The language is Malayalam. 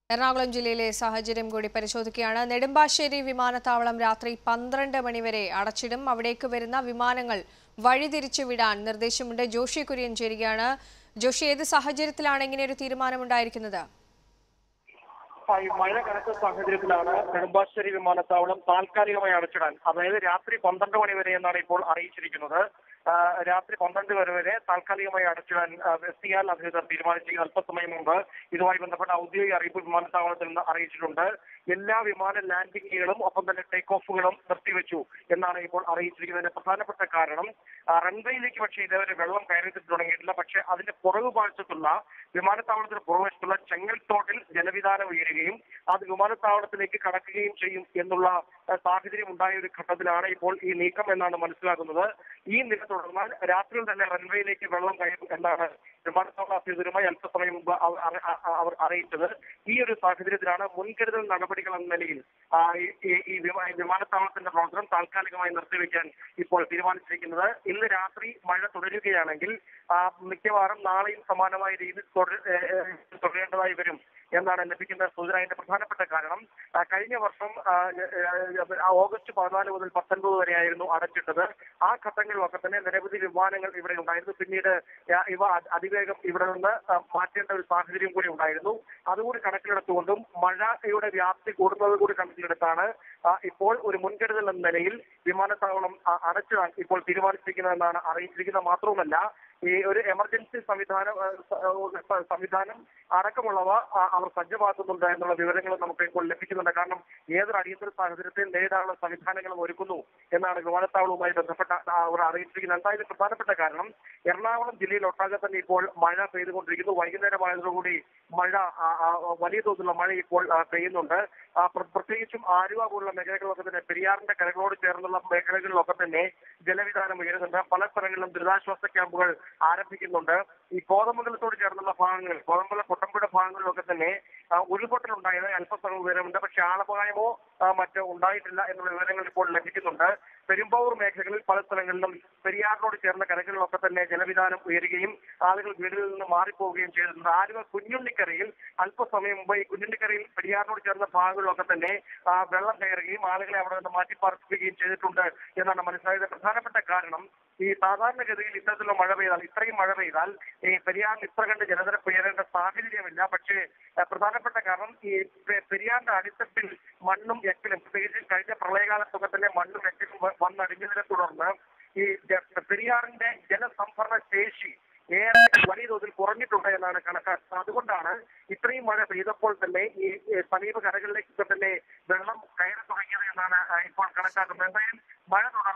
എറണാകുളം ജില്ലയിലെ സാഹചര്യം കൂടി പരിശോധിക്കുകയാണ് നെടുമ്പാശ്ശേരി വിമാനത്താവളം രാത്രി പന്ത്രണ്ട് മണിവരെ അടച്ചിടും അവിടേക്ക് വരുന്ന വിമാനങ്ങൾ വഴിതിരിച്ചു വിടാൻ നിർദ്ദേശമുണ്ട് ജോഷി കുര്യൻ ചേരുകയാണ് ജോഷി ഏത് സാഹചര്യത്തിലാണ് ഇങ്ങനെ ഒരു തീരുമാനമുണ്ടായിരിക്കുന്നത് ആ, ഈ മഴ കനത്ത സാഹചര്യത്തിലാണ് നെടുമ്പാശ്ശേരി വിമാനത്താവളം താൽക്കാലികമായി അടച്ചിടാൻ അതായത് രാത്രി പന്ത്രണ്ട് മണി വരെ എന്നാണ് ഇപ്പോൾ അറിയിച്ചിരിക്കുന്നത് ആ, രാത്രി പന്ത്രണ്ട് വരെ വരെ താൽക്കാലികമായി അടച്ചിടാൻ ആ, സിയാൽ അധികൃതർ തീരുമാനിച്ചിരിക്കുന്ന അല്പസമയം മുമ്പ് ഇതുമായി ബന്ധപ്പെട്ട ഔദ്യോഗിക അറിയിപ്പ് വിമാനത്താവളത്തിൽ നിന്ന് അറിയിച്ചിട്ടുണ്ട് എല്ലാ വിമാന ലാൻഡിങ്ങുകളും ഒപ്പം തന്നെ ടേക്ക് ഓഫുകളും നിർത്തിവെച്ചു എന്നാണ് ഇപ്പോൾ അറിയിച്ചിരിക്കുന്നതിന്റെ പ്രധാനപ്പെട്ട കാരണം ആ, റൺവേയിലേക്ക് പക്ഷേ ഇതേവരെ വെള്ളം കയറി തുടങ്ങിയിട്ടില്ല പക്ഷേ അതിന്റെ പുറകുപാഴ്ചത്തുള്ള വിമാനത്താവളത്തിന് പുറകുവശത്തുള്ള ചെങ്ങൽത്തോട്ടിൽ ജലവിധാനം ഉയരുകയും അത് വിമാനത്താവളത്തിലേക്ക് കടക്കുകയും ചെയ്യും എന്നുള്ള ആ, സാഹചര്യം ഉണ്ടായ ഒരു ഘട്ടത്തിലാണ് ഇപ്പോൾ ഈ നീക്കം എന്നാണ് മനസ്സിലാക്കുന്നത് ഈ നില തുടർന്നാൽ രാത്രിയിൽ തന്നെ റൺവേയിലേക്ക് വെള്ളം കയറും എന്നാണ് വിമാനത്താവള അധികൃതരുമായി അല്പസമയം മുമ്പ് അവർ അറി- അ- അ- അവർ അറിയിച്ചത് ഈ ഒരു സാഹചര്യത്തിലാണ് മുൻകരുതൽ നടപടികൾ എന്ന നിലയിൽ ആ, ഈ- ഈ- ഈ വിമാ- വിമാനത്താവളത്തിന്റെ പ്രവർത്തനം താൽക്കാലികമായി നിർത്തിവെക്കാൻ ഇപ്പോൾ തീരുമാനിച്ചിരിക്കുന്നത് ഇന്ന് രാത്രി മഴ തുടരുകയാണെങ്കിൽ ആ, മിക്കവാറും നാളെയും സമാനമായ രീതിയിൽ തുടര- ഏ, ഏ, തുടരേണ്ടതായി വരും എന്നാണ് ലഭിക്കുന്ന സൂചന അതിന്റെ പ്രധാനപ്പെട്ട കാരണം ആ, കഴിഞ്ഞ വർഷം ആ, ഏ, ഏ, ആ, ഓഗസ്റ്റ് പതിനാല് മുതൽ പത്തൊൻപത് വരെയായിരുന്നു അടച്ചിട്ടത് ആ ഘട്ടങ്ങളിലൊക്കെ തന്നെ നിരവധി വിമാനങ്ങൾ ഇവിടെ ഉണ്ടായിരുന്നു പിന്നീട് ആ, ഇവ അ- അതിവേഗം ഇവിടെ നിന്ന് ആ, മാറ്റേണ്ട ഒരു സാഹചര്യം കൂടി ഉണ്ടായിരുന്നു അതുകൂടി കണക്കിലെടുത്തുകൊണ്ടും മഴയുടെ വ്യാപ്തി കൂടുന്നത് കൂടി കണക്കിലെടുത്താണ് ആ, ഇപ്പോൾ ഒരു മുൻകരുതൽ എന്ന നിലയിൽ വിമാനത്താവളം ആ, അടച്ചിടാൻ ഇപ്പോൾ തീരുമാനിച്ചിരിക്കുന്നതെന്നാണ് അറിയിച്ചിരിക്കുന്നത് മാത്രവുമല്ല ഈ ഒരു എമർജൻസി സംവിധാനം ആ, സ- ആ, സംവിധാനം അടക്കമുള്ളവ ആ, അവർ സജ്ജമാക്കുന്നുണ്ട് എന്നുള്ള വിവരങ്ങൾ നമുക്ക് ഇപ്പോൾ ലഭിക്കുന്നുണ്ട് കാരണം ഏതൊരു അടിയന്തര സാഹചര്യത്തിൽ നേരിടാനുള്ള സംവിധാനങ്ങളും ഒരുക്കുന്നു എന്നാണ് വിമാനത്താവളവുമായി ബന്ധപ്പെട്ട ആ, അവർ അറിയിച്ചിരിക്കുന്നത് എന്തായാലും പ്രധാനപ്പെട്ട കാരണം എറണാകുളം ജില്ലയിൽ ഒട്ടാകെ തന്നെ ഇപ്പോൾ മഴ പെയ്തുകൊണ്ടിരിക്കുന്നു വൈകുന്നേരമായതോടുകൂടി മഴ ആ, ആ, വലിയ തോതിലുള്ള മഴ ഇപ്പോൾ ആ, പെയ്യുന്നുണ്ട് ആ, പ്ര- പ്രത്യേകിച്ചും ആലുവ പോലുള്ള മേഖലകളിലൊക്കെ തന്നെ പെരിയാറിന്റെ കരകളോട് ചേർന്നുള്ള മേഖലകളിലൊക്കെ തന്നെ ജലവിധാനം ഉയരുന്നുണ്ട് പല സ്ഥലങ്ങളിലും ദുരിതാശ്വാസ ക്യാമ്പുകൾ ആരംഭിക്കുന്നുണ്ട് ഈ കോതമംഗലത്തോട് ചേർന്നുള്ള ഭാഗങ്ങൾ കോതമംഗലം കൊട്ടമ്പുഴ ഭാഗങ്ങളിലൊക്കെ തന്നെ ആ, ഉരുൾപൊട്ടൽ ഉണ്ടായത് അല്പസ്ഥലം വിവരമുണ്ട് പക്ഷെ ആളപായമോ ആ, മറ്റോ ഉണ്ടായിട്ടില്ല എന്നുള്ള വിവരങ്ങൾ ഇപ്പോൾ ലഭിക്കുന്നുണ്ട് പെരുമ്പാവൂർ മേഖലകളിൽ പല സ്ഥലങ്ങളിലും പെരിയാറിനോട് ചേർന്ന കരകളിലൊക്കെ തന്നെ ജലവിധാനം ഉയരുകയും ആളുകൾ വീടുകളിൽ നിന്ന് മാറിപ്പോവുകയും ചെയ്തിട്ടുണ്ട് ആലുവ കുഞ്ഞുണ്ണിക്കരയിൽ അല്പസമയം മുമ്പ് ഈ കുഞ്ഞുണ്ണിക്കരയിൽ പെരിയാറിനോട് ചേർന്ന ഭാഗങ്ങളിലൊക്കെ തന്നെ ആ, വെള്ളം കയറുകയും ആളുകളെ അവിടെ നിന്ന് മാറ്റി പാർപ്പിക്കുകയും ചെയ്തിട്ടുണ്ട് എന്നാണ് മനസ്സിലായത് പ്രധാനപ്പെട്ട കാരണം ഈ സാധാരണഗതിയിൽ ഇത്തരത്തിലുള്ള മഴ പെയ്താൽ ഇത്രയും മഴ പെയ്താൽ ഈ പെരിയാറിന് ഇത്ര കണ്ട് ജലനിരപ്പ് ഉയരേണ്ട സാഹചര്യമില്ല പക്ഷേ ആ, പ്രധാനപ്പെട്ട കാരണം ഈ പെ- പെരിയാറിന്റെ അടിത്തട്ടിൽ മണ്ണും എക്കലും പ്രത്യേകിച്ച് കഴിഞ്ഞ പ്രളയകാലത്തൊക്കെ തന്നെ മണ്ണും എക്കലും വ- വന്നടിഞ്ഞതിനെ തുടർന്ന് ഈ ജ- പെരിയാറിന്റെ ജലസംഭരണ ശേഷി ഏറെ വലിയ തോതിൽ കുറഞ്ഞിട്ടുണ്ട് എന്നാണ് കണക്കാക്കുന്നത് അതുകൊണ്ടാണ് ഇത്രയും മഴ പെയ്തപ്പോൾ തന്നെ ഈ ഈ സമീപ കരകളിലേക്ക് തന്നെ വെള്ളം കയറി തുടങ്ങിയത് എന്നാണ് ആ, ഇപ്പോൾ കണക്കാക്കുന്നത് എന്തായാലും മഴ തുടർ